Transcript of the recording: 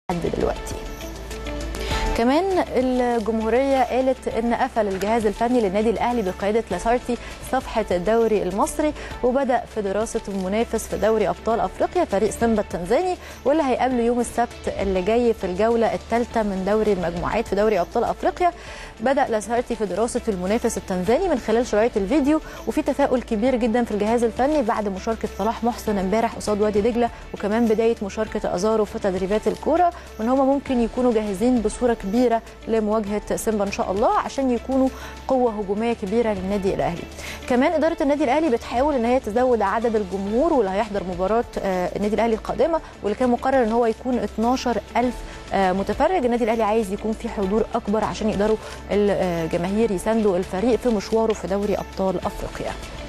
لحد دلوقتي كمان الجمهورية قالت إن قفل الجهاز الفني للنادي الأهلي بقيادة لاسارتي صفحة الدوري المصري وبدأ في دراسة المنافس في دوري أبطال أفريقيا فريق سيمبا التنزاني واللي هيقابله يوم السبت اللي جاي في الجولة الثالثة من دوري المجموعات في دوري أبطال أفريقيا بدأ لاسارتي في دراسة المنافس التنزاني من خلال شرايط الفيديو وفي تفاؤل كبير جدا في الجهاز الفني بعد مشاركة صلاح محسن امبارح قصاد وادي دجلة وكمان بداية مشاركة أزارو في تدريبات الكورة وإن هم ممكن يكونوا جاهزين بصورة كبيره لمواجهه سيمبا ان شاء الله عشان يكونوا قوه هجوميه كبيره للنادي الاهلي. كمان اداره النادي الاهلي بتحاول ان هي تزود عدد الجمهور واللي هيحضر مباراه النادي الاهلي القادمه واللي كان مقرر ان هو يكون 12000 متفرج، النادي الاهلي عايز يكون في حضور اكبر عشان يقدروا الجماهير يساندوا الفريق في مشواره في دوري ابطال افريقيا.